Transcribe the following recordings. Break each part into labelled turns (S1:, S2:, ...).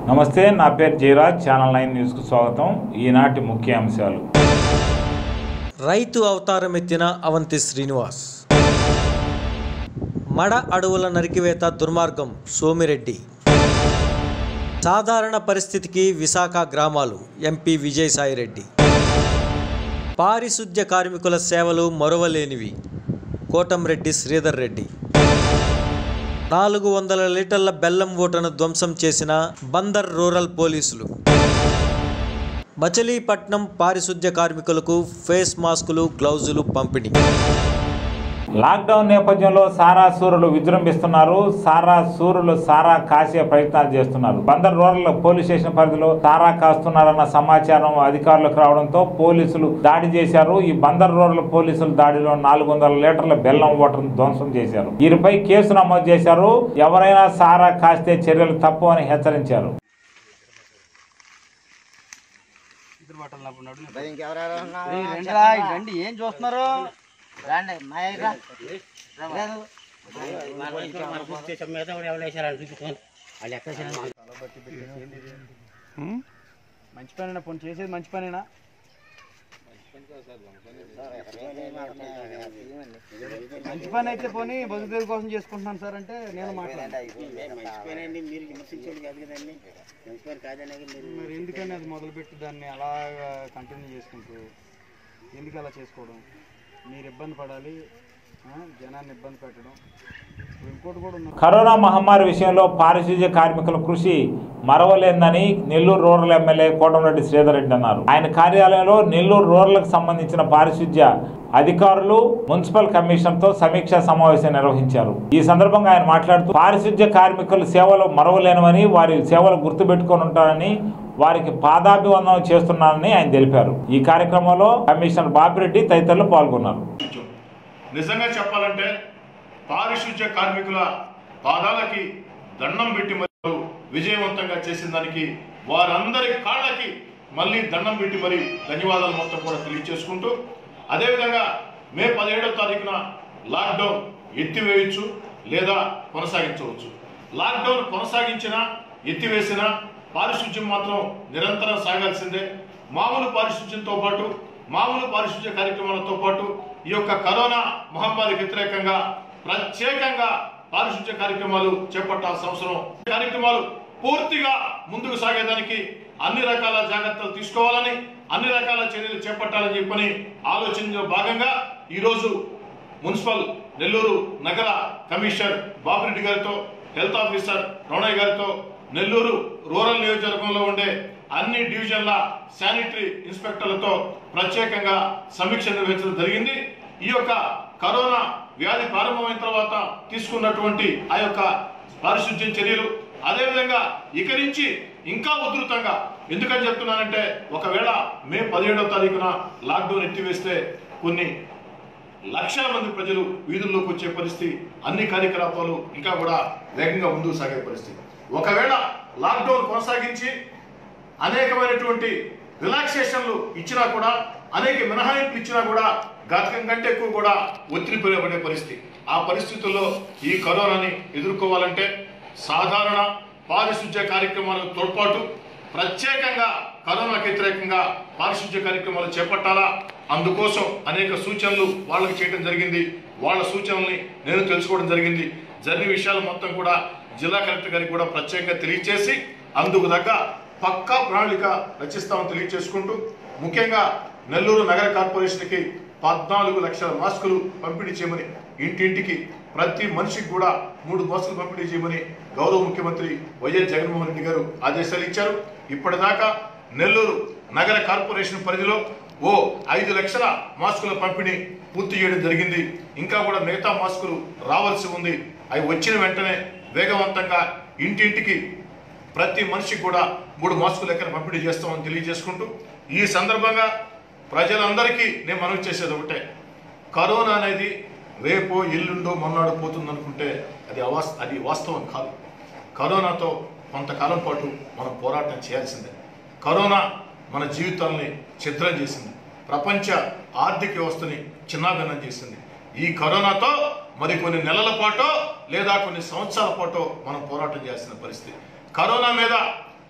S1: నమస్తే నా పేరు జయరాజ్ ఛానల్ నైన్ న్యూస్కు స్వాగతం ఈనాటి ముఖ్య అంశాలు
S2: రైతు అవతారం ఎత్తిన అవంతి శ్రీనివాస్ మడ అడవుల నరికివేత దుర్మార్గం సోమిరెడ్డి సాధారణ పరిస్థితికి విశాఖ గ్రామాలు ఎంపీ విజయసాయిరెడ్డి పారిశుద్ధ్య కార్మికుల సేవలు మరువలేనివి కోటంరెడ్డి శ్రీధర్ రెడ్డి నాలుగు వందల లీటర్ల బెల్లం ఓటను ధ్వంసం చేసిన బందర్ రూరల్ పోలీసులు మచిలీపట్నం పారిశుద్ధ్య కార్మికులకు ఫేస్ మాస్కులు గ్లౌజులు పంపిణీ
S1: లాక్డౌన్ నేపథ్యంలో సారా సూరులు విజృంభిస్తున్నారు సారా సూరులు సారా కాసే ప్రయత్నాలు చేస్తున్నారు బందర్ రూరల్ పోలీస్ స్టేషన్ పరిధిలో సారా కాస్తున్నారన్న సమాచారం అధికారులకు రావడంతో పోలీసులు దాడి చేశారు ఈ బందర్ రూరల్ పోలీసుల దాడిలో నాలుగు వందల లీటర్ల బెల్లం ఓటర్ను ధ్వంసం చేశారు వీరిపై కేసు నమోదు చేశారు ఎవరైనా సారా కాస్తే చర్యలు తప్పు అని హెచ్చరించారు
S3: ఇంకెవరెవరు ఉన్నారు?
S4: ఏయ్, రండిరా, ఇటు రండి ఏం చూస్తున్నారు
S3: రండి మహేష్ రా. లేదు.
S4: మంచి పనేనా పోనీ చేసేది మంచి పనేనా మంచి పని అయితే పోనీ బతుకుదేవి కోసం చేసుకుంటున్నాను సార్ అంటే నేను మాట్లాడాను మరి ఎందుకని అది మొదలుపెట్టి దాన్ని అలా కంటిన్యూ చేసుకుంటూ ఎందుకు అలా చేసుకోవడం మీరు ఇబ్బంది పడాలి ఆ, జనాన్ని ఇబ్బంది పెట్టడం ఇప్పుడు ఇంకోటి కూడా ఉంది
S1: కరోనా మహమ్మారి విషయంలో పారిశుధ్య కార్మికుల కృషి మరవలేందని నెల్లూరు రూరల్ ఎమ్మెల్యే కోటంరెడ్డి శ్రీధర్ రెడ్డి అన్నారు ఆయన కార్యాలయంలో నెల్లూరు రూరల్కు సంబంధించిన పారిశుధ్య అధికారులు మున్సిపల్ కమిషన్తో సమీక్షా సమావేశం నిర్వహించారు ఈ సందర్భంగా ఆయన మాట్లాడుతూ పారిశుధ్య కార్మికుల సేవలు మరవలేనివని వారి సేవలు గుర్తుపెట్టుకొని ఉంటారని వారికి పాదాభివందనం చేస్తున్నారని ఆయన తెలిపారు ఈ కార్యక్రమంలో కమిషనర్ బాపిరెడ్డి తదితరులు పాల్గొన్నారు
S5: నిజంగా చెప్పాలంటే పారిశుధ్య కార్మికుల పాదాలకి దండం పెట్టి మరియు విజయవంతంగా చేసిన దానికి వారందరి కాళ్ళకి మళ్ళీ దండం పెట్టి మరి ధన్యవాదాలు మొత్తం కూడా తెలియజేసుకుంటూ అదేవిధంగా మే పదిహేడవ తారీఖున లాక్డౌన్ ఎత్తివేయచ్చు లేదా కొనసాగించవచ్చు లాక్డౌన్ కొనసాగించినా ఎత్తివేసినా పారిశుధ్యం మాత్రం నిరంతరం సాగాల్సిందే మామూలు పారిశుధ్యంతో పాటు మామూలు పారిశుధ్య కార్యక్రమాలతో పాటు ఈ యొక్క కరోనా మహమ్మారికి వ్యతిరేకంగా ప్రత్యేకంగా పారిశుధ్య కార్యక్రమాలు చేపట్టాల్సిన అవసరం కార్యక్రమాలు పూర్తిగా ముందుకు సాగేదానికి అన్ని రకాల జాగ్రత్తలు తీసుకోవాలని అన్ని రకాల చర్యలు చేపట్టాలని చెప్పని ఆలోచనలో భాగంగా ఈరోజు మున్సిపల్ నెల్లూరు నగర కమిషనర్ బాపిరెడ్డి గారితో హెల్త్ ఆఫీసర్ రమణయ్య గారితో నెల్లూరు రూరల్ నియోజకవర్గంలో ఉండే అన్ని డివిజన్ల శానిటరీ ఇన్స్పెక్టర్లతో ప్రత్యేకంగా సమీక్ష నిర్వహించడం జరిగింది ఈ యొక్క కరోనా వ్యాధి ప్రారంభమైన తర్వాత తీసుకున్నటువంటి ఆ యొక్క పారిశుద్ధ్యం చర్యలు అదేవిధంగా ఇక నుంచి ఇంకా ఉధృతంగా ఎందుకని చెప్తున్నానంటే ఒకవేళ మే పదిహేడవ తారీఖున లాక్డౌన్ ఎత్తివేస్తే కొన్ని లక్షల మంది ప్రజలు వీధుల్లోకి వచ్చే పరిస్థితి అన్ని కార్యకలాపాలు ఇంకా కూడా వేగంగా ముందుకు సాగే పరిస్థితి ఒకవేళ లాక్డౌన్ కొనసాగించి అనేకమైనటువంటి రిలాక్సేషన్లు ఇచ్చినా కూడా అనేక మినహాయింపులు ఇచ్చినా కూడా గతం కంటే ఎక్కువ కూడా ఒత్తిడి పెరగబడే పరిస్థితి ఆ పరిస్థితుల్లో ఈ కరోనాని ఎదుర్కోవాలంటే సాధారణ పారిశుధ్య కార్యక్రమాలకు తోడ్పాటు ప్రత్యేకంగా కరోనాకు వ్యతిరేకంగా పారిశుధ్య కార్యక్రమాలు చేపట్టాలా అందుకోసం అనేక సూచనలు వాళ్ళకి చేయడం జరిగింది వాళ్ళ సూచనల్ని నేను తెలుసుకోవడం జరిగింది జరిగిన విషయాలు మొత్తం కూడా జిల్లా కలెక్టర్ గారికి కూడా ప్రత్యేకంగా తెలియజేసి అందుకు తగ్గ పక్కా ప్రణాళిక రచిస్తామని తెలియజేసుకుంటూ ముఖ్యంగా నెల్లూరు నగర కార్పొరేషన్కి పద్నాలుగు లక్షల మాస్కులు పంపిణీ చేయమని ఇంటింటికి ప్రతి మనిషికి కూడా మూడు మాస్కులు పంపిణీ చేయమని గౌరవ ముఖ్యమంత్రి వైఎస్ జగన్మోహన్ రెడ్డి గారు ఆదేశాలు ఇచ్చారు ఇప్పటిదాకా నెల్లూరు నగర కార్పొరేషన్ పరిధిలో ఓ ఐదు లక్షల మాస్కుల పంపిణీ పూర్తి చేయడం జరిగింది ఇంకా కూడా మిగతా మాస్కులు రావాల్సి ఉంది అవి వచ్చిన వెంటనే వేగవంతంగా ఇంటింటికి ప్రతి మనిషికి కూడా మూడు మాస్కులు లెక్కన పంపిణీ చేస్తామని తెలియజేసుకుంటూ ఈ సందర్భంగా ప్రజలందరికీ నేను మనవి చేసేది ఒకటే కరోనా అనేది రేపో ఎల్లుండో మొన్నాడు పోతుంది అనుకుంటే అది అవాస్ అది వాస్తవం కాదు కరోనాతో కొంతకాలం పాటు మనం పోరాటం చేయాల్సిందే కరోనా మన జీవితాల్ని ఛిద్రం చేసింది ప్రపంచ ఆర్థిక వ్యవస్థని చిన్నాభిన్నం చేసింది ఈ కరోనాతో మరి కొన్ని నెలల పాటో లేదా కొన్ని సంవత్సరాల పాటో మనం పోరాటం చేయాల్సిన పరిస్థితి కరోనా మీద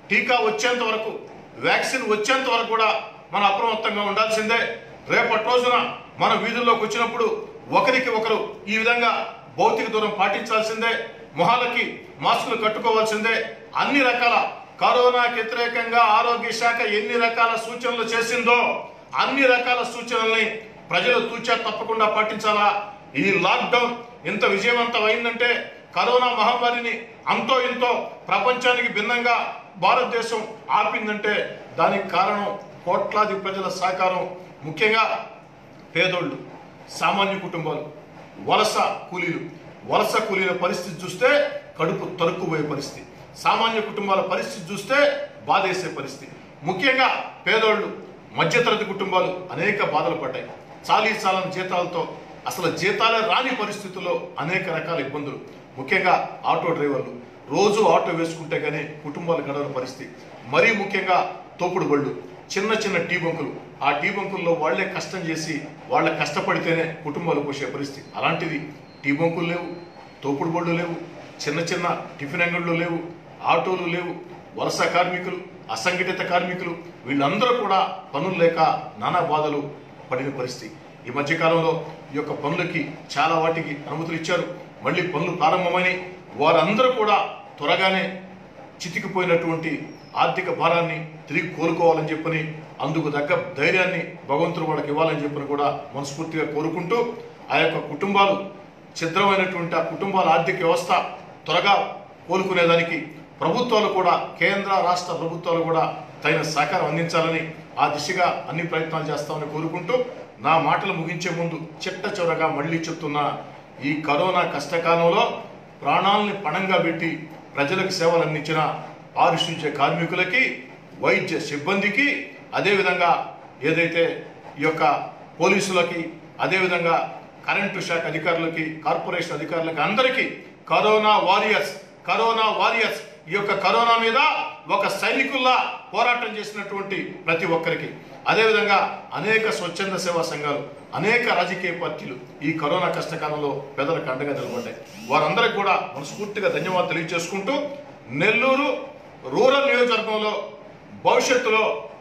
S5: టీకా వచ్చేంత వరకు వ్యాక్సిన్ వచ్చేంత వరకు కూడా మనం అప్రమత్తంగా ఉండాల్సిందే రేపటి రోజున మన వీధుల్లోకి వచ్చినప్పుడు ఒకరికి ఒకరు ఈ విధంగా భౌతిక దూరం పాటించాల్సిందే మొహాలకి మాస్కులు కట్టుకోవాల్సిందే అన్ని రకాల కరోనాకి వ్యతిరేకంగా ఆరోగ్య శాఖ ఎన్ని రకాల సూచనలు చేసిందో అన్ని రకాల సూచనల్ని ప్రజలు తూచా తప్పకుండా పాటించాలా ఈ లాక్డౌన్ ఇంత విజయవంతం అయిందంటే కరోనా మహమ్మారిని అంతో ఇంతో ప్రపంచానికి భిన్నంగా భారతదేశం ఆపిందంటే దానికి కారణం కోట్లాది ప్రజల సహకారం ముఖ్యంగా పేదోళ్ళు సామాన్య కుటుంబాలు వలస కూలీలు వలస కూలీల పరిస్థితి చూస్తే కడుపు తరుక్కుపోయే పరిస్థితి సామాన్య కుటుంబాల పరిస్థితి చూస్తే బాధేసే పరిస్థితి ముఖ్యంగా పేదోళ్ళు మధ్యతరగతి కుటుంబాలు అనేక బాధలు పడ్డాయి చాలీ చాలని జీతాలతో అసలు జీతాలే రాని పరిస్థితుల్లో అనేక రకాల ఇబ్బందులు ముఖ్యంగా ఆటో డ్రైవర్లు రోజు ఆటో వేసుకుంటే కానీ కుటుంబాలు గడవని పరిస్థితి మరీ ముఖ్యంగా తోపుడు బళ్ళు చిన్న చిన్న టీ బంకులు ఆ టీ బంకుల్లో వాళ్లే కష్టం చేసి వాళ్ళ కష్టపడితేనే కుటుంబాలు పోసే పరిస్థితి అలాంటిది టీ బంకులు లేవు తోపుడు బళ్ళు లేవు చిన్న చిన్న టిఫిన్ అంగళ్ళు లేవు ఆటోలు లేవు వలస కార్మికులు అసంఘటిత కార్మికులు వీళ్ళందరూ కూడా పనులు లేక నానా బాధలు పడిన పరిస్థితి ఈ మధ్యకాలంలో ఈ యొక్క పనులకి చాలా వాటికి అనుమతులు ఇచ్చారు మళ్ళీ పనులు ప్రారంభమైనాయి వారందరూ కూడా త్వరగానే చితికిపోయినటువంటి ఆర్థిక భారాన్ని తిరిగి కోలుకోవాలని చెప్పని అందుకు తగ్గ ధైర్యాన్ని భగవంతుడు వాళ్ళకి ఇవ్వాలని చెప్పని కూడా మనస్ఫూర్తిగా కోరుకుంటూ ఆ యొక్క కుటుంబాలు ఛిద్రమైనటువంటి ఆ కుటుంబాల ఆర్థిక వ్యవస్థ త్వరగా కోలుకునేదానికి ప్రభుత్వాలు కూడా కేంద్ర రాష్ట్ర ప్రభుత్వాలు కూడా తగిన సహకారం అందించాలని ఆ దిశగా అన్ని ప్రయత్నాలు చేస్తామని కోరుకుంటూ నా మాటలు ముగించే ముందు చిట్ట చివరగా మళ్ళీ చెప్తున్నా ఈ కరోనా కష్టకాలంలో ప్రాణాలని పణంగా పెట్టి ప్రజలకు సేవలు అందించిన పారిశుధ్య కార్మికులకి వైద్య సిబ్బందికి అదేవిధంగా ఏదైతే ఈ యొక్క పోలీసులకి అదేవిధంగా కరెంటు శాఖ అధికారులకి కార్పొరేషన్ అధికారులకి అందరికీ కరోనా వారియర్స్ కరోనా వారియర్స్ ఈ యొక్క కరోనా మీద ఒక సైనికుల్లా పోరాటం చేసినటువంటి ప్రతి ఒక్కరికి అదేవిధంగా అనేక స్వచ్ఛంద సేవా సంఘాలు అనేక రాజకీయ పార్టీలు ఈ కరోనా కష్టకాలంలో పేదలకు అండగా నిలబడ్డాయి వారందరికి కూడా మనస్ఫూర్తిగా ధన్యవాదాలు తెలియజేసుకుంటూ నెల్లూరు రూరల్ నియోజకవర్గంలో భవిష్యత్తులో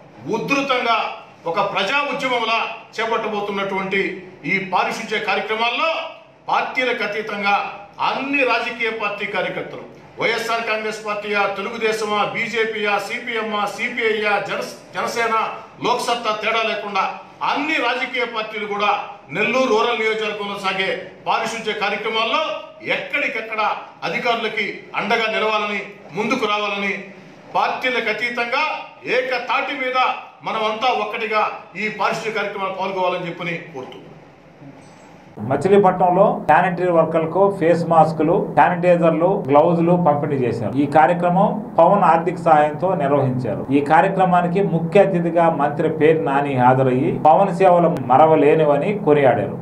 S5: ఉధృతంగా ఒక ప్రజా ఉద్యమంలా చేపట్టబోతున్నటువంటి ఈ పారిశుధ్య కార్యక్రమాల్లో పార్టీలకు అతీతంగా అన్ని రాజకీయ పార్టీ కార్యకర్తలు వైఎస్ఆర్ కాంగ్రెస్ పార్టీయా తెలుగుదేశమా బీజేపీయా సిపిఎమ్మా సిపిఐయా జన జనసేన లోక్సత్తా తేడా లేకుండా అన్ని రాజకీయ పార్టీలు కూడా నెల్లూరు రూరల్ నియోజకవర్గంలో సాగే పారిశుధ్య కార్యక్రమాల్లో ఎక్కడికెక్కడ అధికారులకి అండగా నిలవాలని ముందుకు రావాలని పార్టీలకు అతీతంగా ఏక తాటి మీద మనమంతా ఒక్కటిగా ఈ పారిశుధ్య కార్యక్రమాలు పాల్గొవాలని చెప్పని కోరుతున్నాం
S1: మచిలీపట్నంలో శానిటరీ వర్కర్లకు ఫేస్ మాస్కులు శానిటైజర్లు గ్లౌజులు పంపిణీ చేశారు ఈ కార్యక్రమం పవన్ ఆర్థిక సహాయంతో నిర్వహించారు ఈ కార్యక్రమానికి ముఖ్య అతిథిగా మంత్రి పేరు నాని హాజరయ్యి పవన్ సేవలు మరవలేనివని కొనియాడారు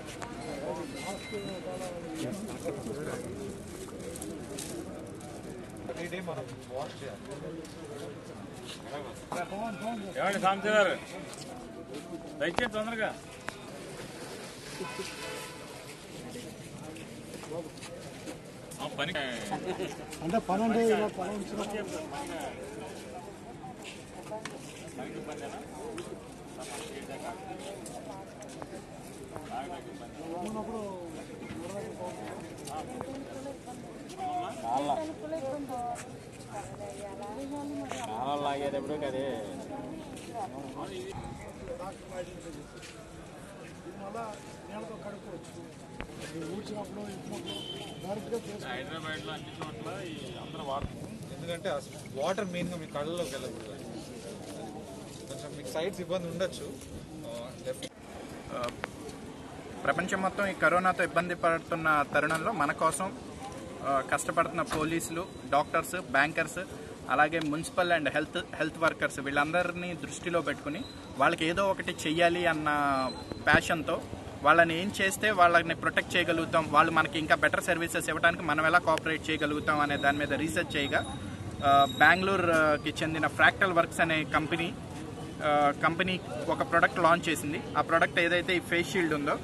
S6: ఏమండి సాంబశివ గారు దయచేసి తొందరగా ఆ పని హైదరాబాద్ లో అన్ని చోట్ల ఈ అందరూ వాడుతున్నారు
S7: ఎందుకంటే వాటర్ మెయిన్గా మీ కళ్ళలోకి వెళ్ళకూడదు కొంచెం మీకు సైడ్స్ ఇబ్బంది ఉండొచ్చు
S8: ప్రపంచం మొత్తం ఈ కరోనాతో ఇబ్బంది పడుతున్న తరుణంలో మన కోసం ఆ, కష్టపడుతున్న పోలీసులు డాక్టర్స్ బ్యాంకర్స్ అలాగే municipal and health health workers వీళ్ళందరినీ దృష్టిలో పెట్టుకుని వాళ్ళకి ఏదో ఒకటి చెయ్యాలి అన్న ప్యాషన్తో వాళ్ళని ఏం చేస్తే వాళ్ళని ప్రొటెక్ట్ చేయగలుగుతాం వాళ్ళు మనకి ఇంకా బెటర్ సర్వీసెస్ ఇవ్వడానికి మనం ఎలా కోఆపరేట్ చేయగలుగుతాం అనే దాని మీద రీసెర్చ్ చేయగా ఆ, బెంగళూరుకి చెందిన ఫ్రాక్టల్ వర్క్స్ అనే కంపెనీ ఆ, కంపెనీ ఒక ప్రోడక్ట్ లాంచ్ చేసింది ఆ ప్రోడక్ట్ ఏదైతే ఈ ఫేస్ షీల్డ్ ఉందో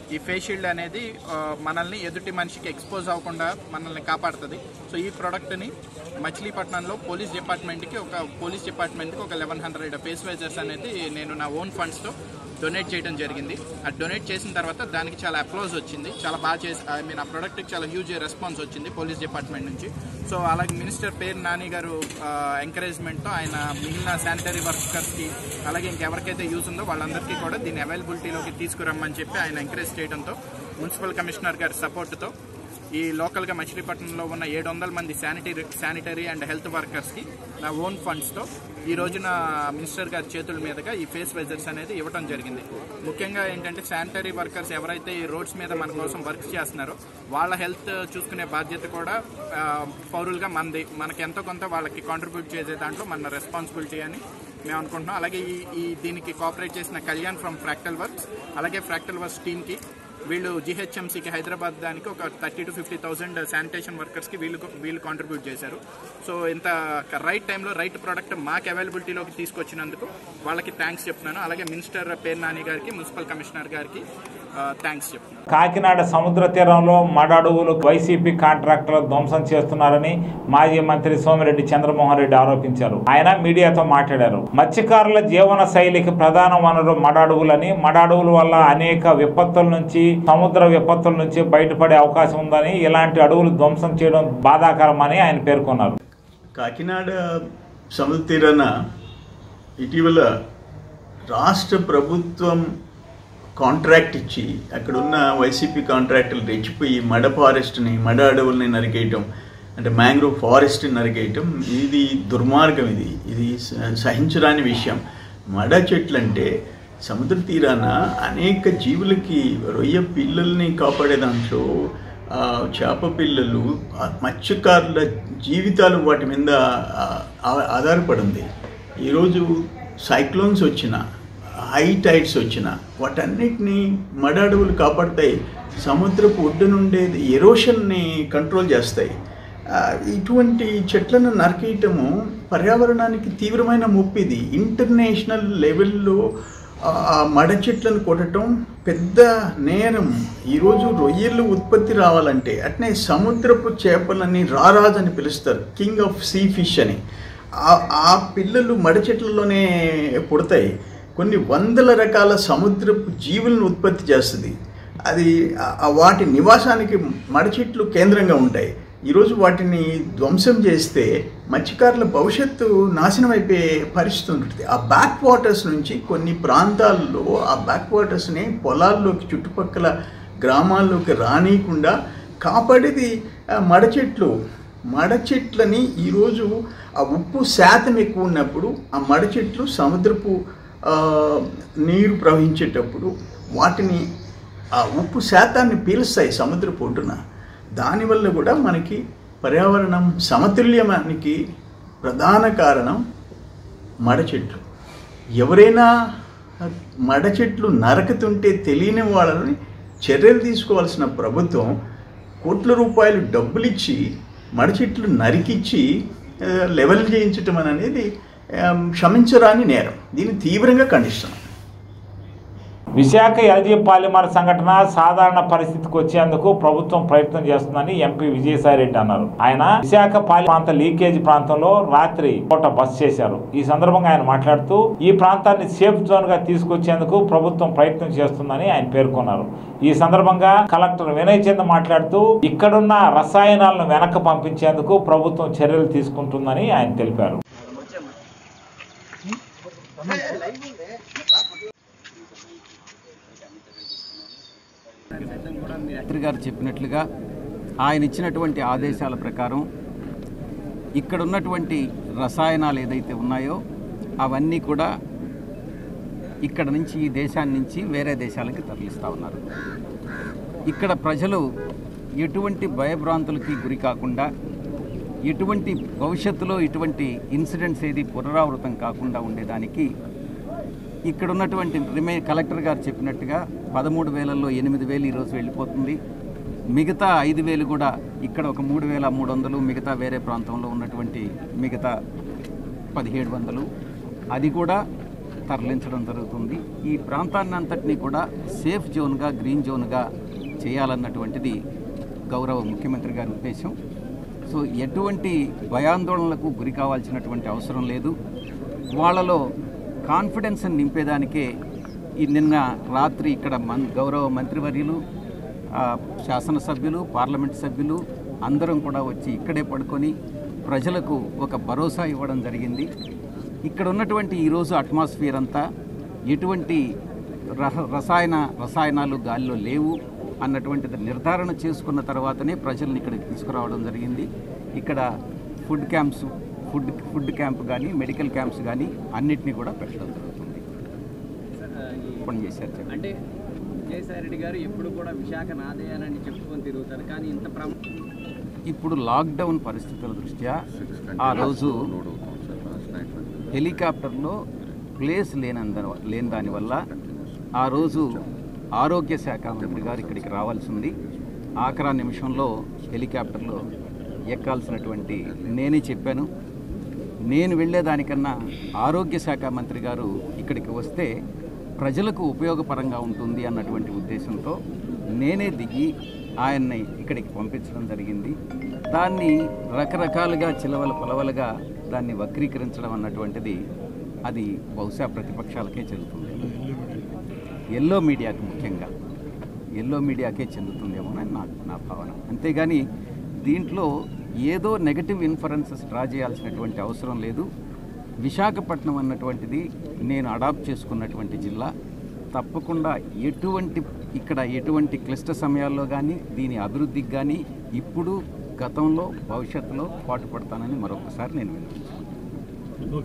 S8: ఈ ఫేస్ షీల్డ్ అనేది ఆ, మనల్ని ఎదుటి మనిషికి ఎక్స్పోజ్ అవ్వకుండా మనల్ని కాపాడుతుంది సో ఈ ప్రోడక్ట్ని మచిలీపట్నంలో పోలీస్ డిపార్ట్మెంట్కి ఒక పోలీస్ డిపార్ట్మెంట్కి ఒక లెవెన్ హండ్రెడ్ ఫేస్ వైజర్స్ అనేది నేను నా ఓన్ ఫండ్స్తో డొనేట్ చేయడం జరిగింది అది డొనేట్ చేసిన తర్వాత దానికి చాలా అప్లోజ్ వచ్చింది చాలా బాగా చేసి ఐ మీన్ ఆ ప్రోడక్ట్కి చాలా హ్యూజ్ రెస్పాన్స్ వచ్చింది పోలీస్ డిపార్ట్మెంట్ నుంచి సో అలాగే మినిస్టర్ పేరు నాని గారు ఎంకరేజ్మెంట్తో ఆయన మిగిలిన శానిటరీ వర్కర్స్కి అలాగే ఇంకెవరికైతే యూజ్ ఉందో వాళ్ళందరికీ కూడా దీన్ని అవైలబిలిటీలోకి తీసుకురమ్మని చెప్పి ఆయన ఎంకరేజ్ చేయడంతో మున్సిపల్ కమిషనర్ గారి సపోర్ట్తో ఈ లోకల్గా మచిలీపట్నంలో ఉన్న ఏడు వందల మంది శానిటరీ శానిటరీ అండ్ హెల్త్ వర్కర్స్కి నా ఓన్ ఫండ్స్తో ఈ రోజున మినిస్టర్ గారి చేతుల మీదుగా ఈ ఫేస్ వైజర్స్ అనేది ఇవ్వడం జరిగింది ముఖ్యంగా ఏంటంటే శానిటరీ వర్కర్స్ ఎవరైతే ఈ రోడ్స్ మీద మన కోసం వర్క్ చేస్తున్నారో వాళ్ళ హెల్త్ చూసుకునే బాధ్యత కూడా ఆ, పౌరులుగా మనది మనకి ఎంతో కొంత వాళ్ళకి కాంట్రిబ్యూట్ చేసే దాంట్లో మన రెస్పాన్సిబిలిటీ అని మేము అనుకుంటున్నాం అలాగే ఈ ఈ దీనికి కోఆపరేట్ చేసిన కళ్యాణ్ ఫ్రమ్ ఫ్రాక్టల్ వర్క్స్ అలాగే ఫ్రాక్టల్ వర్క్స్ టీమ్కి వీళ్ళు జిహెచ్ఎంసీకి హైదరాబాద్ దానికి ఒక thirty to fifty thousand sanitation వర్కర్స్కి వీళ్ళు వీళ్ళు కాంట్రిబ్యూట్ చేశారు సో ఇంత రైట్ టైంలో రైట్ ప్రోడక్ట్ మాకు అవైలబిలిటీలోకి తీసుకొచ్చినందుకు వాళ్ళకి థ్యాంక్స్ చెప్తున్నాను అలాగే మినిస్టర్ పేరు నాని గారికి మున్సిపల్ కమిషనర్ గారికి థ్యాంక్స్ చెప్తున్నాను
S1: కాకినాడ సముద్ర తీరంలో మడ అడవులు వైసీపీ కాంట్రాక్టర్లు ధ్వంసం చేస్తున్నారని మాజీ మంత్రి సోమిరెడ్డి చంద్రమోహన్ రెడ్డి ఆరోపించారు ఆయన మీడియాతో మాట్లాడారు మత్స్యకారుల జీవన శైలికి ప్రధాన వనరు మడ అడవులని మడ అడవుల వల్ల అనేక విపత్తుల నుంచి సముద్ర విపత్తుల నుంచి బయటపడే అవకాశం ఉందని ఇలాంటి అడవులు ధ్వంసం చేయడం బాధాకరమని ఆయన పేర్కొన్నారు
S9: కాకినాడ సముద్ర తీరాన ఇటీవల రాష్ట్ర ప్రభుత్వం కాంట్రాక్ట్ ఇచ్చి అక్కడున్న వైసీపీ కాంట్రాక్టులు రెచ్చిపోయి మడ ఫారెస్ట్ని మడ అడవుల్ని నరికేయటం అంటే మ్యాంగ్రోవ్ ఫారెస్ట్ని నరికేయటం ఇది దుర్మార్గం ఇది ఇది స- సహించరాని విషయం మడ చెట్లు అంటే సముద్ర తీరాన అనేక జీవులకి రొయ్య పిల్లల్ని కాపాడే దాంట్లో ఆ, చేప పిల్లలు ఆ, మత్స్యకారుల జీవితాలు వాటి మీద ఆ, ఆ- ఆధారపడి ఉంది ఈరోజు సైక్లోన్స్ వచ్చిన హై టైడ్స్ వచ్చిన వాటన్నిటిని మడ అడవులు కాపాడతాయి సముద్రపు ఒడ్డునుండేది ఎరోషన్ని కంట్రోల్ చేస్తాయి ఆ, ఇటువంటి చెట్లను నరికేయటము పర్యావరణానికి తీవ్రమైన ముప్పు ఇది ఇంటర్నేషనల్ లెవెల్లో ఆ ఆ మడ చెట్లను కొట్టడం పెద్ద నేరం ఈరోజు రొయ్యలు ఉత్పత్తి రావాలంటే అట్నే సముద్రపు చేపలని రారాజ్ అని పిలుస్తారు కింగ్ ఆఫ్ సీ ఫిష్ అని ఆ- ఆ పిల్లలు మడ చెట్లలోనే పుడతాయి కొన్ని వందల రకాల సముద్రపు జీవులను ఉత్పత్తి చేస్తుంది అది ఆ- ఆ వాటి నివాసానికి మడ చెట్లు కేంద్రంగా ఉంటాయి ఈరోజు వాటిని ధ్వంసం చేస్తే మత్స్యకారుల భవిష్యత్తు నాశనం అయిపోయే పరిస్థితి ఉంటుంది ఆ బ్యాక్ వాటర్స్ నుంచి కొన్ని ప్రాంతాల్లో ఆ బ్యాక్ వాటర్స్ని పొలాల్లోకి చుట్టుపక్కల గ్రామాల్లోకి రానియకుండా కాపాడేది ఆ మడ చెట్లు మడ చెట్లని ఈరోజు ఆ ఉప్పు శాతం ఎక్కువ ఉన్నప్పుడు ఆ మడ చెట్లు సముద్రపు ఆ, నీరు ప్రవహించేటప్పుడు వాటిని ఆ ఉప్పు శాతాన్ని పీలుస్తాయి సముద్రపు ఒడ్డున దానివల్ల కూడా మనకి పర్యావరణం సమతుల్యమానికి ప్రధాన కారణం మడ చెట్లు ఎవరైనా మడ చెట్లు నరకుతుంటే తెలియని వాళ్ళని చర్యలు తీసుకోవాల్సిన ప్రభుత్వం కోట్ల రూపాయలు డబ్బులు ఇచ్చి మడ చెట్లు నరికిచ్చి ఆ, లెవెల్ చేయించటం అనేది ఆ, క్షమించరాని నేరం దీన్ని తీవ్రంగా ఖండిస్తున్నాం
S1: విశాఖ ఎల్జీ పాలిమర్ సంఘటన సాధారణ పరిస్థితికి వచ్చేందుకు ప్రభుత్వం ప్రయత్నం చేస్తుందని ఎంపీ విజయసాయిరెడ్డి అన్నారు ఆయన విశాఖ పాలి ప్రాంత లీకేజ్ ప్రాంతంలో రాత్రి పూట బస్ చేశారు ఈ సందర్భంగా ఆయన మాట్లాడుతూ ఈ ప్రాంతాన్ని సేఫ్ జోన్ గా తీసుకొచ్చేందుకు ప్రభుత్వం ప్రయత్నం చేస్తుందని ఆయన పేర్కొన్నారు ఈ సందర్భంగా కలెక్టర్ వినయ్ చంద్ మాట్లాడుతూ ఇక్కడున్న రసాయనాలను వెనక్కి పంపించేందుకు ప్రభుత్వం చర్యలు తీసుకుంటుందని ఆయన తెలిపారు
S10: మంత్రి గారు చెప్పినట్లుగా ఆయన ఇచ్చినటువంటి ఆదేశాల ప్రకారం ఇక్కడ ఉన్నటువంటి రసాయనాలు ఏదైతే ఉన్నాయో అవన్నీ కూడా ఇక్కడ నుంచి ఈ దేశాన్ని నుంచి వేరే దేశాలకి తరలిస్తూ ఉన్నారు ఇక్కడ ప్రజలు ఎటువంటి భయభ్రాంతులకి గురి కాకుండా ఎటువంటి భవిష్యత్తులో ఇటువంటి ఇన్సిడెంట్స్ ఏది పునరావృతం కాకుండా ఉండేదానికి ఇక్కడ ఉన్నటువంటి రిమే కలెక్టర్ గారు చెప్పినట్టుగా పదమూడు వేలలో ఎనిమిది వేలు ఈరోజు వెళ్ళిపోతుంది మిగతా ఐదు వేలు కూడా ఇక్కడ ఒక మూడు వేల మూడు వందలు మిగతా వేరే ప్రాంతంలో ఉన్నటువంటి మిగతా పదిహేడు వందలు అది కూడా తరలించడం జరుగుతుంది ఈ ప్రాంతాన్ని అంతటినీ కూడా సేఫ్ జోన్గా గ్రీన్ జోన్గా చేయాలన్నటువంటిది గౌరవ ముఖ్యమంత్రి గారి ఉద్దేశం సో ఎటువంటి భయాందోళనలకు గురి కావాల్సినటువంటి అవసరం లేదు వాళ్ళలో కాన్ఫిడెన్స్ నింపేదానికే ఈ నిన్న రాత్రి ఇక్కడ మన్ గౌరవ మంత్రివర్యులు ఆ, శాసనసభ్యులు పార్లమెంట్ సభ్యులు అందరం కూడా వచ్చి ఇక్కడే పడుకొని ప్రజలకు ఒక భరోసా ఇవ్వడం జరిగింది ఇక్కడ ఉన్నటువంటి ఈరోజు అట్మాస్ఫియర్ అంతా ఎటువంటి రహ రసాయన రసాయనాలు గాలిలో లేవు అన్నటువంటిది నిర్ధారణ చేసుకున్న తర్వాతనే ప్రజల్ని ఇక్కడికి తీసుకురావడం జరిగింది ఇక్కడ food camps food food camp కానీ మెడికల్ క్యాంప్స్ కానీ అన్నిటినీ కూడా పెట్టడం జరుగుతుంది పని చేశారు చెప్పండి.
S11: అంటే విజయసాయిరెడ్డి గారు ఎప్పుడు కూడా విశాఖ నాదేయాలని చెప్పుకొని తిరుగుతారు కానీ ఇంత ప్రమ
S10: ఇప్పుడు లాక్డౌన్ పరిస్థితుల దృష్ట్యా ఆ రోజు హెలికాప్టర్లో ప్లేస్ లేనంద లేని దానివల్ల ఆ రోజు ఆరోగ్య శాఖ మంత్రి గారు ఇక్కడికి రావాల్సి ఉంది ఆఖరా నిమిషంలో హెలికాప్టర్లో ఎక్కాల్సినటువంటి నేనే చెప్పాను నేను వెళ్ళేదానికన్నా ఆరోగ్య శాఖ మంత్రి గారు ఇక్కడికి వస్తే ప్రజలకు ఉపయోగపరంగా ఉంటుంది అన్నటువంటి ఉద్దేశంతో నేనే దిగి ఆయన్ని ఇక్కడికి పంపించడం జరిగింది దాన్ని రకరకాలుగా చిలవల పొలవలుగా దాన్ని వక్రీకరించడం అన్నటువంటిది అది బహుశా ప్రతిపక్షాలకే చెల్లుతుంది ఎల్లో మీడియాకు ముఖ్యంగా ఎల్లో మీడియాకే చెందుతుందేమోనని నా నా భావన అంతేగాని దీంట్లో ఏదో నెగటివ్ ఇన్ఫరెన్సెస్ డ్రా చేయాల్సినటువంటి అవసరం లేదు విశాఖపట్నం అన్నటువంటిది నేను అడాప్ట్ చేసుకున్నటువంటి జిల్లా తప్పకుండా ఎటువంటి ఇక్కడ ఎటువంటి క్లిష్ట సమయాల్లో కానీ దీని అభివృద్ధికి కానీ ఇప్పుడు గతంలో భవిష్యత్తులో పాటుపడతానని మరొకసారి నేను వినిపించుకుంటాను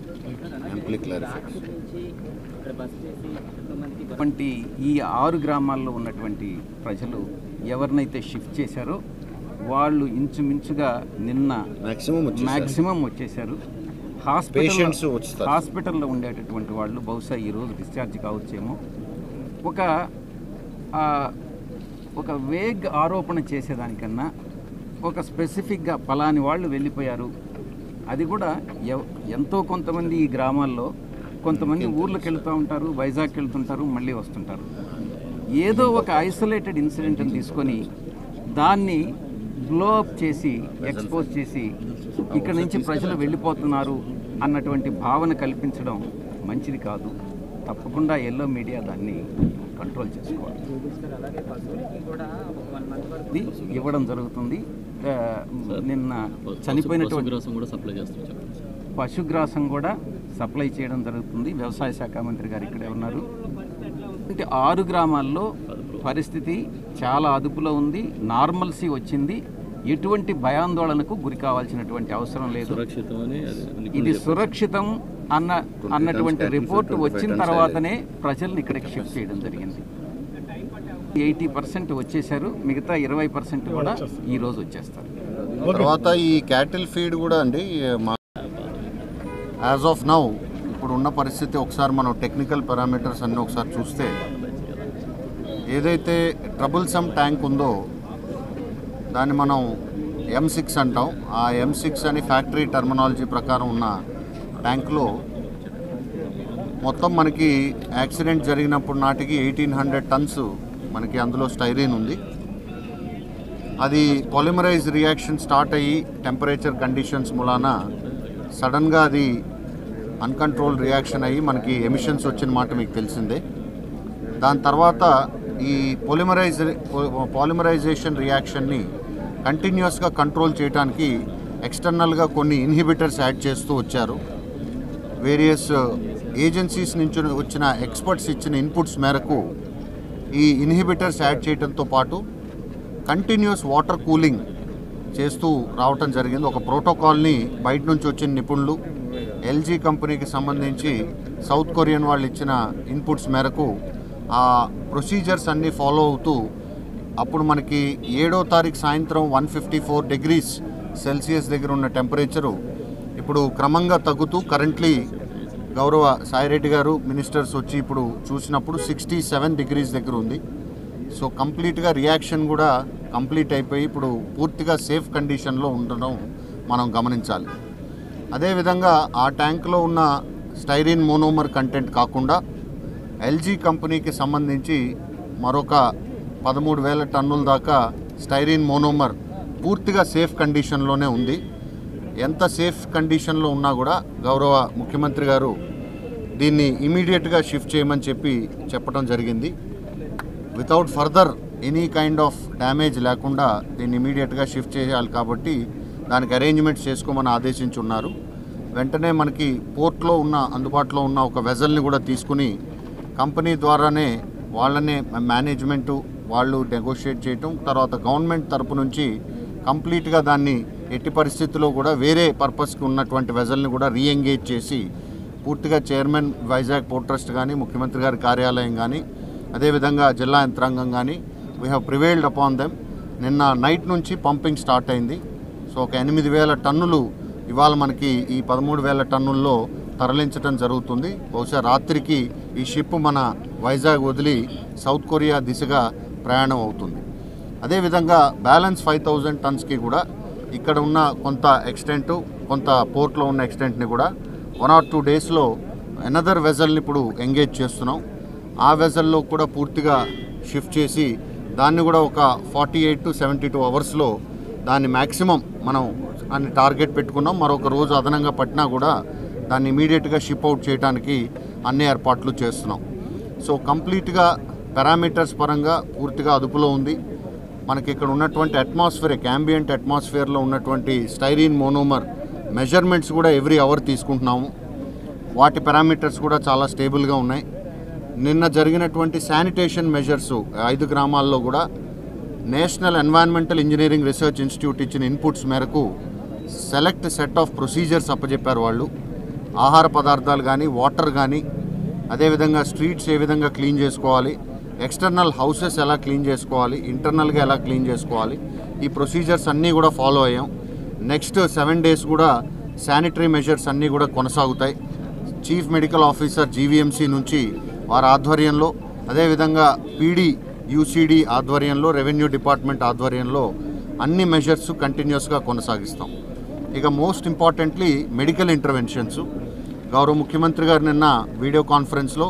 S11: ఇక్కడ బస్ చేసి ఎంతోమందికి బస్
S10: అటువంటి ఈ ఆరు గ్రామాల్లో ఉన్నటువంటి ప్రజలు ఎవరినైతే షిఫ్ట్ చేశారో వాళ్ళు ఇంచుమించుగా నిన్న మ్యాక్సిమం వచ్చేసారు
S12: Patients
S10: హాస్పిటల్
S12: వస్తారు.
S10: హాస్పిటల్లో ఉండేటటువంటి వాళ్ళు బహుశా ఈరోజు డిశ్చార్జ్ కావచ్చేమో ఒక ఆ, ఒక వేగ్ ఆరోపణ చేసేదానికన్నా ఒక స్పెసిఫిక్గా పలాని వాళ్ళు వెళ్ళిపోయారు అది కూడా ఎవ- ఎంతో కొంతమంది ఈ గ్రామాల్లో కొంతమంది ఊర్లకు వెళ్తూ ఉంటారు వైజాగ్ వెళ్తుంటారు మళ్ళీ వస్తుంటారు ఏదో ఒక ఐసోలేటెడ్ ఇన్సిడెంట్ని తీసుకొని దాన్ని బ్లో అప్ చేసి ఎక్స్పోజ్ చేసి ఇక్కడ నుంచి ప్రజలు వెళ్ళిపోతున్నారు అన్నటువంటి భావన కల్పించడం మంచిది కాదు తప్పకుండా ఎల్లో మీడియా దాన్ని కంట్రోల్ చేసుకోవాలి
S11: అలాగే పశువులకి కూడా ఒక వన్ మంత్ వరకు
S10: ఇది ఇవ్వడం జరుగుతుంది ఆ, నిన్న చనిపోయినటువంటి
S13: కూడా సప్లై చేస్తాం
S10: పశుగ్రాసం కూడా సప్లై చేయడం జరుగుతుంది వ్యవసాయ శాఖ మంత్రి గారు ఇక్కడే ఉన్నారు అంటే ఆరు గ్రామాల్లో పరిస్థితి చాలా అదుపులో ఉంది నార్మల్సీ వచ్చింది ఎటువంటి భయాందోళనకు గురి కావాల్సినటువంటి అవసరం లేదు
S13: సురక్షితమని అది
S10: ఇది సురక్షితం అన్న అన్నటువంటి రిపోర్ట్ వచ్చిన తర్వాతనే ప్రజల్ని ఇక్కడికి షిఫ్ట్ చేయడం జరిగింది ఎయిటీ పర్సెంట్ వచ్చేసారు మిగతా ఇరవై పర్సెంట్ కూడా ఈ రోజు వచ్చేస్తారు
S12: తర్వాత ఈ క్యాటిల్ ఫీడ్ కూడా అండి మా యాజ్ ఆఫ్ నౌ ఇప్పుడు ఉన్న పరిస్థితి ఒకసారి మనం టెక్నికల్ పారామీటర్స్ అన్నీ ఒకసారి చూస్తే ఏదైతే ట్రబుల్సమ్ ట్యాంక్ ఉందో దాన్ని మనం ఎం సిక్స్ అంటాం ఆ ఎం సిక్స్ అని ఫ్యాక్టరీ టర్మినాలజీ ప్రకారం ఉన్న ట్యాంక్లో మొత్తం మనకి యాక్సిడెంట్ జరిగినప్పుడు నాటికి ఎయిటీన్ హండ్రెడ్ టన్స్ మనకి అందులో స్టైరీన్ ఉంది అది పాలిమరైజ్ రియాక్షన్ స్టార్ట్ అయ్యి టెంపరేచర్ కండిషన్స్ మూలాన సడన్గా అది అన్కంట్రోల్ రియాక్షన్ అయ్యి మనకి ఎమిషన్స్ వచ్చిన మాట మీకు తెలిసిందే దాని తర్వాత ఈ పొలిమరైజ్ పాలిమరైజేషన్ రియాక్షన్ని కంటిన్యూస్గా కంట్రోల్ చేయడానికి ఎక్స్టర్నల్గా కొన్ని ఇన్హిబిటర్స్ యాడ్ చేస్తూ వచ్చారు వేరియస్ ఏజెన్సీస్ నుంచి వచ్చిన ఎక్స్పర్ట్స్ ఇచ్చిన ఇన్పుట్స్ మేరకు ఈ ఇన్హిబిటర్స్ యాడ్ చేయడంతో పాటు కంటిన్యూస్ వాటర్ కూలింగ్ చేస్తూ రావటం జరిగింది ఒక ప్రోటోకాల్ని బయట నుంచి వచ్చిన నిపుణులు ఎల్జీ కంపెనీకి సంబంధించి సౌత్ కొరియన్ వాళ్ళు ఇచ్చిన ఇన్పుట్స్ మేరకు ఆ ప్రొసీజర్స్ అన్నీ ఫాలో అవుతూ అప్పుడు మనకి ఏడో తారీఖు సాయంత్రం one fifty four degrees Celsius దగ్గర ఉన్న టెంపరేచరు ఇప్పుడు క్రమంగా తగ్గుతూ కరెంట్లీ గౌరవ సాయిరెడ్డి గారు మినిస్టర్స్ వచ్చి ఇప్పుడు చూసినప్పుడు సిక్స్టీ సెవెన్ డిగ్రీస్ దగ్గర ఉంది సో కంప్లీట్గా రియాక్షన్ కూడా కంప్లీట్ అయిపోయి ఇప్పుడు పూర్తిగా సేఫ్ కండిషన్లో ఉండడం మనం గమనించాలి అదేవిధంగా ఆ ట్యాంక్లో ఉన్న స్టైరిన్ మోనోమర్ కంటెంట్ కాకుండా ఎల్జీ కంపెనీకి సంబంధించి మరొక పదమూడు వేల టన్నుల దాకా స్టైరిన్ మోనోమర్ పూర్తిగా సేఫ్ కండిషన్లోనే ఉంది ఎంత సేఫ్ కండిషన్లో ఉన్నా కూడా గౌరవ ముఖ్యమంత్రి గారు దీన్ని ఇమీడియట్గా షిఫ్ట్ చేయమని చెప్పి చెప్పడం జరిగింది without further any kind of damage లేకుండా దీన్ని ఇమీడియట్గా షిఫ్ట్ చేయాలి కాబట్టి దానికి అరేంజ్మెంట్స్ చేసుకోమని ఆదేశించున్నారు వెంటనే మనకి పోర్ట్లో ఉన్న అందుబాటులో ఉన్న ఒక వెజల్ని కూడా తీసుకుని కంపెనీ ద్వారానే వాళ్ళనే మేనేజ్మెంటు వాళ్ళు నెగోషియేట్ చేయటం తర్వాత గవర్నమెంట్ తరపు నుంచి కంప్లీట్గా దాన్ని ఎట్టి పరిస్థితుల్లో కూడా వేరే పర్పస్కి ఉన్నటువంటి వెజల్ని కూడా రీఎంగేజ్ చేసి పూర్తిగా చైర్మన్ వైజాగ్ పోర్ట్ ట్రస్ట్ కానీ ముఖ్యమంత్రి గారి కార్యాలయం కానీ అదేవిధంగా జిల్లా యంత్రాంగం కానీ we have prevailed upon them నిన్న నైట్ నుంచి పంపింగ్ స్టార్ట్ అయింది సో ఒక ఎనిమిది వేల టన్నులు ఇవాళ మనకి ఈ పదమూడు వేల టన్నుల్లో తరలించడం జరుగుతుంది బహుశా రాత్రికి ఈ షిప్ మన వైజాగ్ వదిలి సౌత్ కొరియా దిశగా ప్రయాణం అవుతుంది అదేవిధంగా బ్యాలెన్స్ ఫైవ్ థౌజండ్ టన్స్కి కూడా ఇక్కడ ఉన్న కొంత ఎక్స్టెంట్ కొంత పోర్ట్లో ఉన్న ఎక్స్టెంట్ని కూడా వన్ ఆర్ టూ డేస్లో ఎనదర్ వెజల్ని ఇప్పుడు ఎంగేజ్ చేస్తున్నాం ఆ వెజల్లో కూడా పూర్తిగా షిఫ్ట్ చేసి దాన్ని కూడా ఒక forty eight to seventy two అవర్స్లో దాన్ని మ్యాక్సిమం మనం అన్ని టార్గెట్ పెట్టుకున్నాం మరొక రోజు అదనంగా పట్టినా కూడా దాన్ని ఇమీడియట్గా షిప్ అవుట్ చేయడానికి అన్ని ఏర్పాట్లు చేస్తున్నాం సో కంప్లీట్గా పారామీటర్స్ పరంగా పూర్తిగా అదుపులో ఉంది మనకి ఇక్కడ ఉన్నటువంటి అట్మాస్ఫియర్ ambient అట్మాస్ఫియర్లో ఉన్నటువంటి స్టైరీన్ మోనోమర్ మెజర్మెంట్స్ కూడా ఎవ్రీ అవర్ తీసుకుంటున్నాము వాటి పారామీటర్స్ కూడా చాలా స్టేబుల్గా ఉన్నాయి నిన్న జరిగినటువంటి శానిటేషన్ మెజర్స్ ఐదు గ్రామాల్లో కూడా national environmental engineering research institute ఇచ్చిన ఇన్పుట్స్ మేరకు సెలెక్ట్ సెట్ ఆఫ్ ప్రొసీజర్స్ అప్పచెప్పారు వాళ్ళు ఆహార పదార్థాలు కానీ వాటర్ కానీ అదేవిధంగా స్ట్రీట్స్ ఏ విధంగా క్లీన్ చేసుకోవాలి ఎక్స్టర్నల్ హౌసెస్ ఎలా క్లీన్ చేసుకోవాలి ఇంటర్నల్గా ఎలా క్లీన్ చేసుకోవాలి ఈ ప్రొసీజర్స్ అన్నీ కూడా ఫాలో అయ్యాం నెక్స్ట్ సెవెన్ డేస్ కూడా శానిటరీ మెజర్స్ అన్నీ కూడా కొనసాగుతాయి చీఫ్ మెడికల్ ఆఫీసర్ జీవీఎంసీ నుంచి వారి ఆధ్వర్యంలో అదేవిధంగా పీడీ యూసీడీ ఆధ్వర్యంలో రెవెన్యూ డిపార్ట్మెంట్ ఆధ్వర్యంలో అన్ని మెజర్స్ కంటిన్యూస్గా కొనసాగిస్తాం ఇక మోస్ట్ ఇంపార్టెంట్లీ మెడికల్ ఇంటర్వెన్షన్స్ గౌరవ ముఖ్యమంత్రి గారు నిన్న వీడియో కాన్ఫరెన్స్లో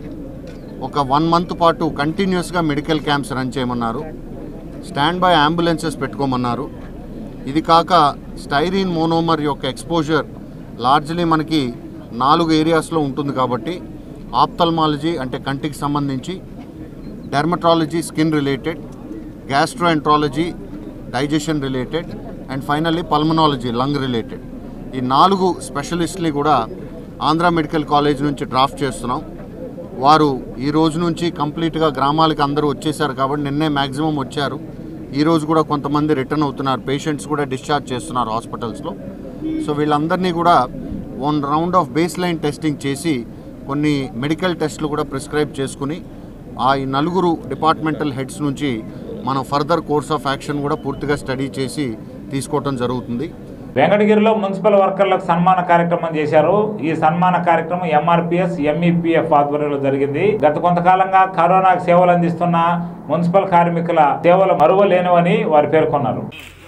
S12: ఒక వన్ మంత్ పాటు కంటిన్యూస్గా మెడికల్ క్యాంప్స్ రన్ చేయమన్నారు స్టాండ్ బై అంబులెన్సెస్ పెట్టుకోమన్నారు ఇది కాక స్టైరీన్ మోనోమర్ యొక్క ఎక్స్పోజర్ లార్జ్లీ మనకి నాలుగు ఏరియాస్లో ఉంటుంది కాబట్టి ఆప్థల్మాలజీ అంటే కంటికి సంబంధించి dermatology skin related gastroenterology digestion related and finally pulmonology lung related ఈ నాలుగు స్పెషలిస్ట్ని కూడా ఆంధ్ర మెడికల్ కాలేజ్ నుంచి డ్రాఫ్ట్ చేస్తున్నాం వారు ఈ రోజు నుంచి కంప్లీట్గా గ్రామాలకు అందరూ వచ్చేసారు కాబట్టి నిన్నే మ్యాక్సిమం వచ్చారు ఈ రోజు కూడా కొంతమంది రిటర్న్ అవుతున్నారు పేషెంట్స్ కూడా డిశ్చార్జ్ చేస్తున్నారు హాస్పిటల్స్లో సో వీళ్ళందరినీ కూడా one round of base line testing చేసి కొన్ని మెడికల్ టెస్టులు కూడా ప్రిస్క్రైబ్ చేసుకుని ఆ ఈ నలుగురు డిపార్ట్మెంటల్ హెడ్స్ నుంచి మనం ఫర్దర్ కోర్స్ ఆఫ్ యాక్షన్ కూడా పూర్తిగా స్టడీ చేసి తీసుకోవటం జరుగుతుంది
S1: వెంకటగిరిలో మున్సిపల్ వర్కర్లకు సన్మాన కార్యక్రమం చేశారు ఈ సన్మాన కార్యక్రమం ఎంఆర్పిఎస్ ఎంఈపిఎఫ్ ఆధ్వర్యంలో జరిగింది గత కొంతకాలంగా కరోనాకు సేవలు అందిస్తున్న మున్సిపల్ కార్మికుల సేవలు మరువలేనివని వారు పేర్కొన్నారు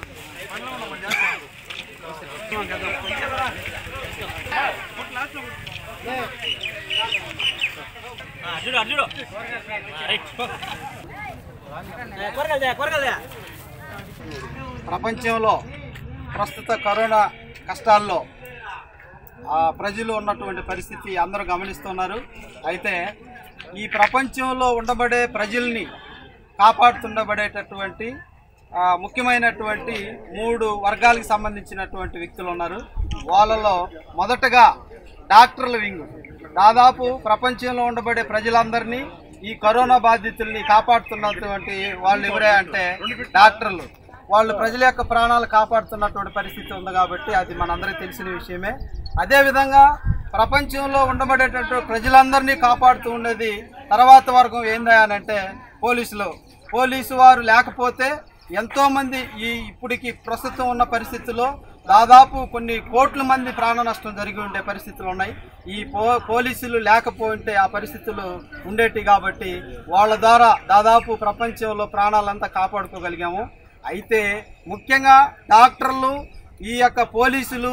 S14: ప్రపంచంలో ప్రస్తుత కరోనా కష్టాల్లో ఆ, ప్రజలు ఉన్నటువంటి పరిస్థితి అందరూ గమనిస్తున్నారు అయితే ఈ ప్రపంచంలో ఉండబడే ప్రజల్ని కాపాడుతుండబడేటటువంటి ఆ, ముఖ్యమైనటువంటి మూడు వర్గాలకు సంబంధించినటువంటి వ్యక్తులు ఉన్నారు వాళ్ళలో మొదటగా డాక్టర్ల వింగ్ దాదాపు ప్రపంచంలో ఉండబడే ప్రజలందరినీ ఈ కరోనా బాధితుల్ని కాపాడుతున్నటువంటి వాళ్ళు ఎవరే అంటే డాక్టర్లు వాళ్ళు ప్రజల యొక్క ప్రాణాలు కాపాడుతున్నటువంటి పరిస్థితి ఉంది కాబట్టి అది మనందరికీ తెలిసిన విషయమే అదేవిధంగా ప్రపంచంలో ఉండబడేటటువంటి ప్రజలందరినీ కాపాడుతూ ఉండేది తర్వాత వర్గం ఏందా అని అంటే పోలీసులు పోలీసు వారు లేకపోతే ఎంతోమంది ఈ ఇప్పటికి ప్రస్తుతం ఉన్న పరిస్థితుల్లో దాదాపు కొన్ని కోట్ల మంది ప్రాణ నష్టం జరిగి ఉండే పరిస్థితులు ఉన్నాయి ఈ పో పోలీసులు లేకపోతే ఆ పరిస్థితులు ఉండేటి కాబట్టి వాళ్ళ ద్వారా దాదాపు ప్రపంచంలో ప్రాణాలంతా కాపాడుకోగలిగాము అయితే ముఖ్యంగా డాక్టర్లు ఈ యొక్క పోలీసులు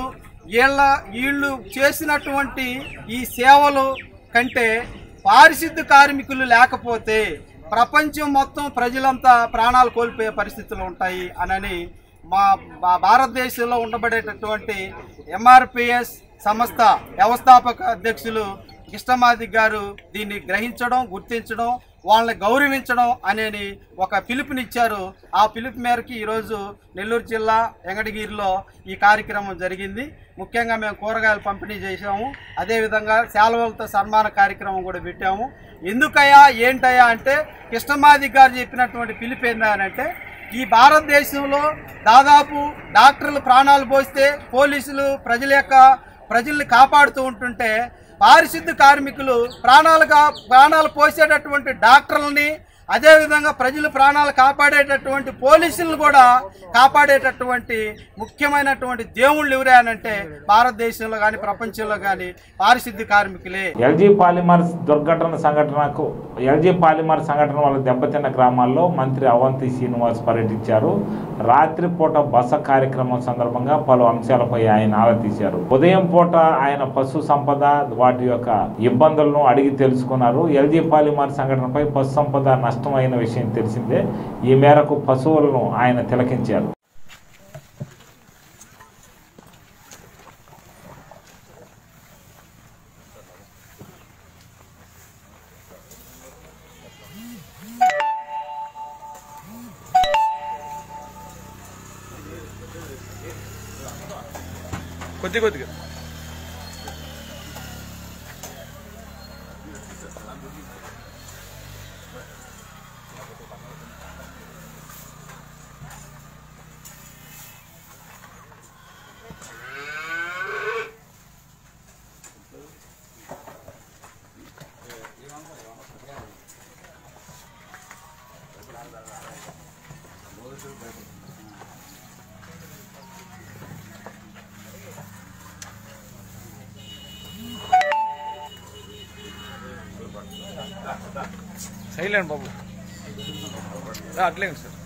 S14: వీళ్ళ వీళ్ళు చేసినటువంటి ఈ సేవలు కంటే పారిశుద్ధ కార్మికులు లేకపోతే ప్రపంచం మొత్తం ప్రజలంతా ప్రాణాలు కోల్పోయే పరిస్థితులు ఉంటాయి అనని మా మా భారతదేశంలో ఉండబడేటటువంటి ఎంఆర్పిఎస్ సంస్థ వ్యవస్థాపక అధ్యక్షులు కృష్ణమాది గారు దీన్ని గ్రహించడం గుర్తించడం వాళ్ళని గౌరవించడం అనేది ఒక పిలుపునిచ్చారు ఆ పిలుపు మేరకు ఈరోజు నెల్లూరు జిల్లా వెంకటగిరిలో ఈ కార్యక్రమం జరిగింది ముఖ్యంగా మేము కూరగాయలు పంపిణీ చేసాము అదేవిధంగా శాలువలతో సన్మాన కార్యక్రమం కూడా పెట్టాము ఎందుకయ్యా ఏంటయ్యా అంటే కృష్ణమాది గారు చెప్పినటువంటి పిలుపు ఏంటంటే ఈ భారతదేశంలో దాదాపు డాక్టర్లు ప్రాణాలు పోస్తే పోలీసులు ప్రజల యొక్క ప్రజల్ని కాపాడుతూ ఉంటుంటే పారిశుద్ధ కార్మికులు ప్రాణాలుగా ప్రాణాలు పోసేటటువంటి డాక్టర్లని అదేవిధంగా ప్రజలు ప్రాణాలు కాపాడేటటువంటి పోలీసులను కూడా కాపాడేటటువంటి ముఖ్యమైనటువంటి దేవుళ్ళు ఎవరే అని అంటే భారతదేశంలో కానీ ప్రపంచంలో కానీ పారిశుద్ధ కార్మికులే
S1: ఎల్జీ పాలిమర్స్ దుర్ఘటన సంఘటనకు ఎల్జీ పాలిమర్ సంఘటన వల్ల దెబ్బతిన్న గ్రామాల్లో మంత్రి అవంతి శ్రీనివాస్ పర్యటించారు రాత్రిపూట బస కార్యక్రమం సందర్భంగా పలు అంశాలపై ఆయన ఆలోచించారు ఉదయం పూట ఆయన పశు సంపద వాటి యొక్క ఇబ్బందులను అడిగి తెలుసుకున్నారు ఎల్జీ పాలిమర్ సంఘటనపై పశు సంపద నష్టమైన విషయం తెలిసిందే ఈ మేరకు పశువులను ఆయన తిలకించారు
S7: కొద్ది కొద్దిగా సైలెంట్ బాబు రా, అట్లే ఉంది సార్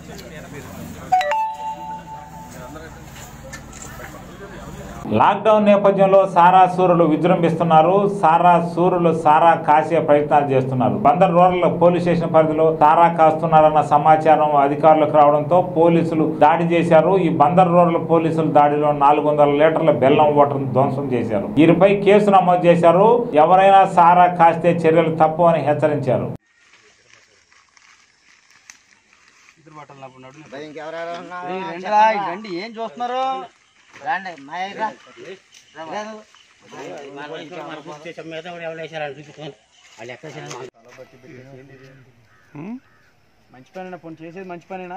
S1: లాక్డౌన్ నేపథ్యంలో సారా సూరులు విజృంభిస్తున్నారు సారా సూరులు సారా కాసే ప్రయత్నాలు చేస్తున్నారు బందర్ రూరల్ పోలీస్ స్టేషన్ పరిధిలో సారా కాస్తున్నారన్న సమాచారం అధికారులకు రావడంతో పోలీసులు దాడి చేశారు ఈ బందర్ రూరల్ పోలీసుల దాడిలో నాలుగు వందల లీటర్ల బెల్లం ఓటర్ను ధ్వంసం చేశారు వీరిపై కేసు నమోదు చేశారు ఎవరైనా సారా కాస్తే చర్యలు తప్పు అని హెచ్చరించారు
S3: మరి ఇంకెవరెవరు ఉన్నారు?
S14: ఏయ్, రండి
S3: చెప్పమ్మా.
S14: రా, ఇటు రండి ఏం చూస్తున్నారు
S3: రండి మా రా. లేదు.
S4: మంచి పనేనా పోనీ చేసేది మంచి పనేనా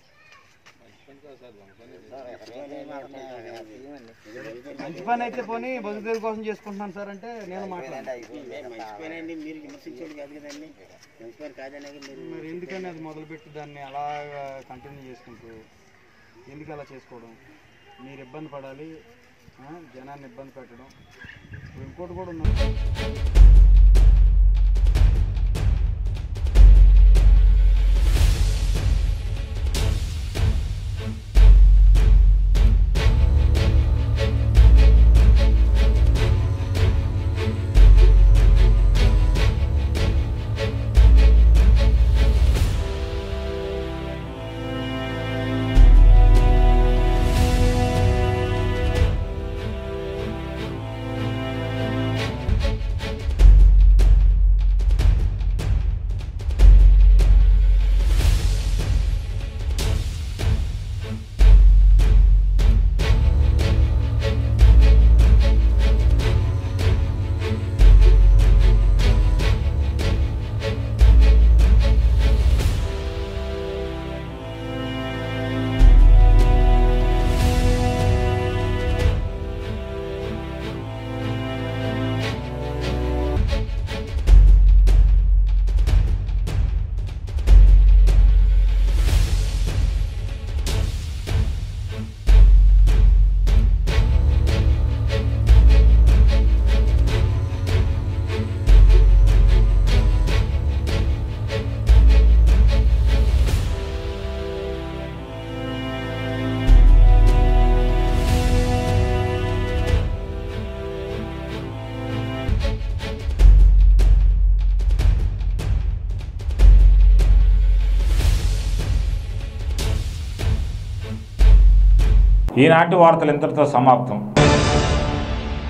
S4: మంచి పని అయితే పోనీ బతుకుదేవి కోసం చేసుకుంటున్నాను సార్ అంటే నేను మాట్లాడాను మరి ఎందుకని అది మొదలుపెట్టి దాన్ని అలా కంటిన్యూ చేసుకుంటూ ఎందుకు అలా చేసుకోవడం మీరు ఇబ్బంది పడాలి ఆ, జనాన్ని ఇబ్బంది పెట్టడం ఇప్పుడు ఇంకోటి కూడా ఉన్నది
S1: ఈనాటి వార్తలు ఇంతటితో సమాప్తం